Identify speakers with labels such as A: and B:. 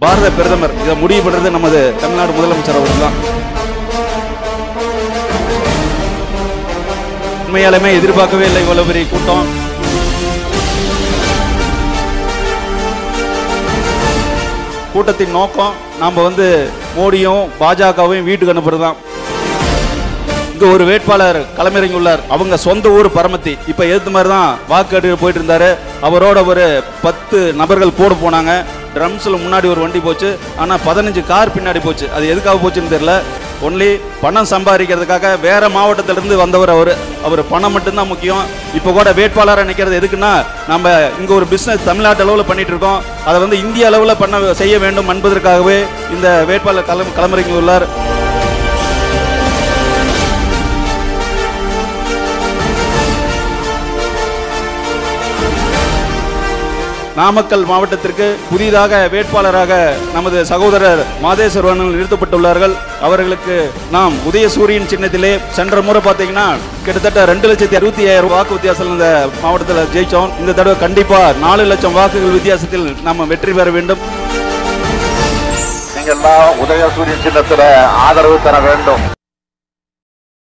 A: பாரத பிரதமர் இதை முடிவு பண்றது நமது தமிழ்நாடு முதலமைச்சர் அவர்கள் தான் உண்மையாலுமே எதிர்பார்க்கவே இல்லை இவ்வளவு பெரிய கூட்டம் கூட்டத்தின் நோக்கம் நாம் வந்து மோடியும் பாஜகவையும் வீட்டுக்கு அனுப்புறது தான் இங்க ஒரு வேட்பாளர் களமிறங்கியுள்ளார் அவங்க சொந்த ஊர் பரமத்தி இப்ப எதிர்த்த மாதிரி தான் வாக்கு போயிட்டு இருந்தாரு அவரோட ஒரு பத்து நபர்கள் கூட போனாங்க ட்ரம்ஸ்ல முன்னாடி ஒரு வண்டி போச்சு ஆனா பதினஞ்சு கார் பின்னாடி போச்சு அது எதுக்காக போச்சுன்னு தெரியல ஒன்லி பணம் சம்பாதிக்கிறதுக்காக வேற மாவட்டத்துல இருந்து வந்தவர் அவர் அவர் பணம் மட்டும்தான் முக்கியம் இப்போ கூட வேட்பாளராக நிற்கிறது எதுக்குன்னா நம்ம இங்க ஒரு பிசினஸ் தமிழ்நாட்டு அளவில் பண்ணிட்டு இருக்கோம் அதை வந்து இந்திய அளவில் பண்ண செய்ய வேண்டும் என்பதற்காகவே இந்த வேட்பாளர் களம் களமிறங்கி உள்ளார் நாமக்கல் மாவட்டத்திற்கு புதிதாக வேட்பாளராக நமது சகோதரர் மாதேஸ்வரன் நிறுத்தப்பட்டுள்ளார்கள் அவர்களுக்கு நாம் உதயசூரியன் சின்னத்திலே சென்ற முறை பார்த்தீங்கன்னா கிட்டத்தட்ட ரெண்டு லட்சத்தி அறுபத்தி ஐயாயிரம் வாக்கு வித்தியாசத்தில் இந்த மாவட்டத்தில் ஜெயிச்சோம் இந்த தடவை கண்டிப்பா நாலு லட்சம் வாக்குகள் வித்தியாசத்தில் நாம் வெற்றி பெற வேண்டும்
B: நீங்க எல்லாம் உதயசூரியன் சின்னத்துல ஆதரவு தர வேண்டும்